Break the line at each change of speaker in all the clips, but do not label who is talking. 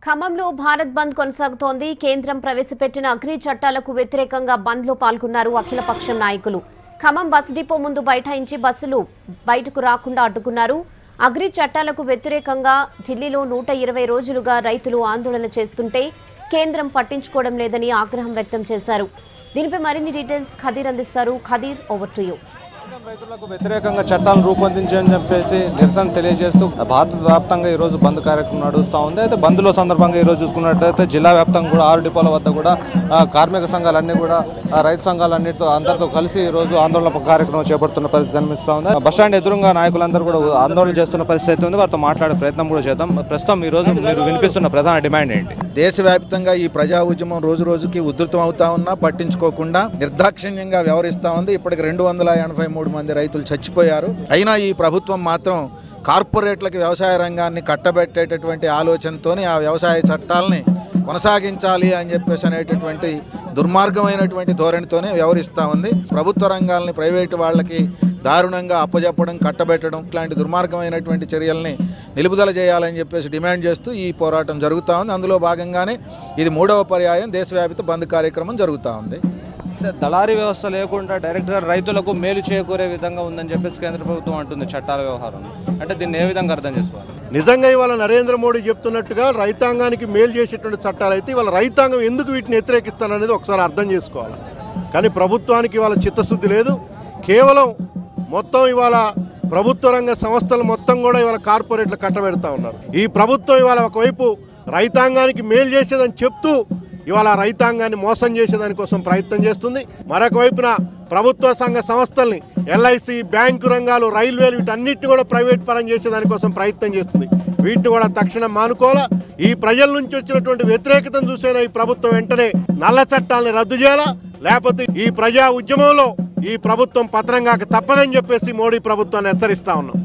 ఖమ్మంలో భారత్ బంద్ కొనసాగుతోంది కేంద్రం ప్రవేశపెట్టిన అగ్రి చట్టాలకు వ్యతిరేకంగా బంద్లో పాల్గొన్నారు అఖిలపక్షం నాయకులు ఖమ్మం బస్ డిపో ముందు బైఠాయించి బస్సులు బయటకు రాకుండా అడ్డుకున్నారు అగ్రి చట్టాలకు వ్యతిరేకంగా ఢిల్లీలో నూట ఇరవై రోజులుగా రైతులు ఆందోళన చేస్తుంటే కేంద్రం పట్టించుకోవడం లేదని ఆగ్రహం వ్యక్తం చేశారు దీనిపై మరిన్ని డీటెయిల్స్ ఖదీర్ అందిస్తారు ఖదీర్ ఓవర్ టు యూ
కేంద్రం రైతులకు వ్యతిరేకంగా చట్టాలను రూపొందించని చెప్పేసి నిరసన తెలియజేస్తూ భారత వ్యాప్తంగా ఈ రోజు బంద్ కార్యక్రమం నడుస్తూ ఉంది అయితే బంద్లో సందర్భంగా ఈ రోజు చూసుకున్నట్లయితే జిల్లా వ్యాప్తంగా కూడా ఆరు డిపోల వద్ద కూడా ఆ, కార్మిక సంఘాలన్నీ కూడా ఆ, రైతు సంఘాలన్నిటితో అందరితో కలిసి ఈ రోజు ఆందోళన కార్యక్రమం చేపడుతున్న పరిస్థితి కనిపిస్తూ ఉంది బస్టాండ్ ఎదురుగా నాయకులందరూ కూడా ఆందోళన చేస్తున్న పరిస్థితి అయితే ఉంది వారితో మాట్లాడే ప్రయత్నం కూడా చేద్దాం ప్రస్తుతం ఈ రోజు మీరు వినిపిస్తున్న ప్రధాన డిమాండ్ ఏంటి
దేశవ్యాప్తంగా ఈ ప్రజా ఉద్యమం రోజు రోజుకి ఉధృతం అవుతా ఉన్నా పట్టించుకోకుండా నిర్దాక్షిణ్యంగా వ్యవహరిస్తా ఉంది ఇప్పటికి రెండు వందల ఎనభై మూడు మంది రైతులు చచ్చిపోయారు అయినా ఈ ప్రభుత్వం మాత్రం కార్పొరేట్లకి వ్యవసాయ రంగాన్ని కట్టబెట్టేటటువంటి ఆలోచనతోని ఆ వ్యవసాయ చట్టాలని కొనసాగించాలి అని చెప్పేసి అనేటటువంటి దుర్మార్గమైనటువంటి ధోరణితోనే వ్యవహరిస్తూ ఉంది ప్రభుత్వ రంగాలని ప్రైవేటు వాళ్ళకి దారుణంగా అప్పజెప్పడం కట్టబెట్టడం ఇట్లాంటి దుర్మార్గమైనటువంటి చర్యల్ని నిలుపుదల చేయాలని చెప్పేసి డిమాండ్ చేస్తూ ఈ పోరాటం జరుగుతూ ఉంది అందులో భాగంగానే ఇది మూడవ పర్యాయం దేశవ్యాప్త బంద్ కార్యక్రమం జరుగుతూ ఉంది
అంటే దళారీ వ్యవస్థ లేకుండా డైరెక్ట్గా రైతులకు మేలు చేకూరే విధంగా ఉందని చెప్పేసి కేంద్ర ప్రభుత్వం అంటుంది చట్టాల వ్యవహారం అంటే దీన్ని ఏ విధంగా అర్థం చేసుకోవాలి
నిజంగా ఇవాళ నరేంద్ర మోడీ చెప్తున్నట్టుగా రైతాంగానికి మేలు చేసేటువంటి చట్టాలు అయితే ఇవాళ రైతాంగం ఎందుకు వీటిని వ్యతిరేకిస్తాననేది ఒకసారి అర్థం చేసుకోవాలి కానీ ప్రభుత్వానికి ఇవాళ చిత్తశుద్ధి లేదు కేవలం మొత్తం ఇవాళ ప్రభుత్వ రంగ సంస్థలు మొత్తం కూడా ఇవాళ కార్పొరేట్లు కట్టబెడతా ఉన్నారు ఈ ప్రభుత్వం ఇవాళ ఒకవైపు రైతాంగానికి మేలు చేసేదని చెప్తూ ఇవాళ రైతాంగాన్ని మోసం చేసేదానికోసం ప్రయత్నం చేస్తుంది మరొక వైపున ప్రభుత్వ సంఘ సంస్థల్ని ఎల్ఐసి బ్యాంకు రంగాలు రైల్వేలు వీటన్నిటిని కూడా ప్రైవేట్ పరం చేసేదానికోసం ప్రయత్నం చేస్తుంది వీటిని కూడా తక్షణం మానుకోవాలా ఈ ప్రజల నుంచి వచ్చినటువంటి వ్యతిరేకతను చూసేనా ఈ ప్రభుత్వం వెంటనే నల్ల చట్టాలని రద్దు చేయాలా లేకపోతే ఈ ప్రజా ఉద్యమంలో ఈ ప్రభుత్వం పత్రంగాక తప్పదని చెప్పేసి మోడీ ప్రభుత్వాన్ని హెచ్చరిస్తా ఉన్నాం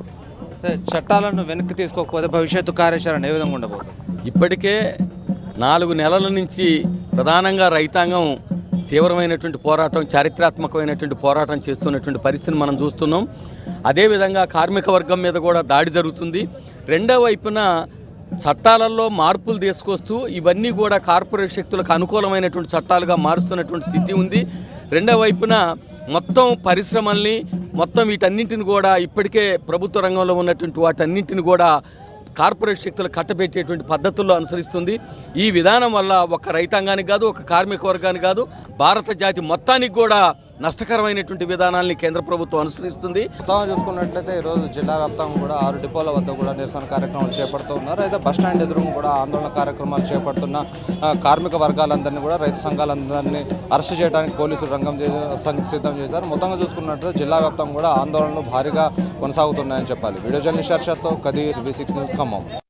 అంటే చట్టాలను వెనక్కి తీసుకోకపోతే భవిష్యత్తు కార్యాచరణ ఏ విధంగా ఉండబోతుంది
ఇప్పటికే నాలుగు నెలల నుంచి ప్రధానంగా రైతాంగం తీవ్రమైనటువంటి పోరాటం చారిత్రాత్మకమైనటువంటి పోరాటం చేస్తున్నటువంటి పరిస్థితిని మనం చూస్తున్నాం అదేవిధంగా కార్మిక వర్గం మీద కూడా దాడి జరుగుతుంది రెండో వైపున చట్టాలలో మార్పులు తీసుకొస్తూ ఇవన్నీ కూడా కార్పొరేట్ శక్తులకు అనుకూలమైనటువంటి చట్టాలుగా మారుస్తున్నటువంటి స్థితి ఉంది రెండో వైపున మొత్తం పరిశ్రమల్ని మొత్తం వీటన్నింటిని కూడా ఇప్పటికే ప్రభుత్వ రంగంలో ఉన్నటువంటి వాటన్నింటిని కూడా కార్పొరేట్ శక్తులు కట్టబెట్టేటువంటి పద్ధతుల్లో అనుసరిస్తుంది ఈ విధానం వల్ల ఒక రైతాంగానికి కాదు ఒక కార్మిక వర్గానికి కాదు భారత జాతి మొత్తానికి కూడా నష్టకరమైనటువంటి విధానాల్ని కేంద్ర ప్రభుత్వం అనుసరిస్తుంది
మొత్తం చూసుకున్నట్లయితే ఈరోజు జిల్లా వ్యాప్తంగా కూడా ఆరు డిపోల వద్ద కూడా నిరసన కార్యక్రమాలు చేపడుతూ ఉన్నారు అయితే బస్ స్టాండ్ ఎదురు కూడా ఆందోళన కార్యక్రమాలు చేపడుతున్న ఆ, కార్మిక వర్గాలందరినీ కూడా రైతు సంఘాలందరినీ అరెస్ట్ చేయడానికి పోలీసులు రంగం చే- సం- సిద్ధం చేశారు మొత్తంగా చూసుకున్నట్లయితే జిల్లా వ్యాప్తంగా కూడా ఆందోళనలు భారీగా కొనసాగుతున్నాయని చెప్పాలి వీడియో జర్నలిస్ట్ హర్షత్తో Kadir V six news Khammam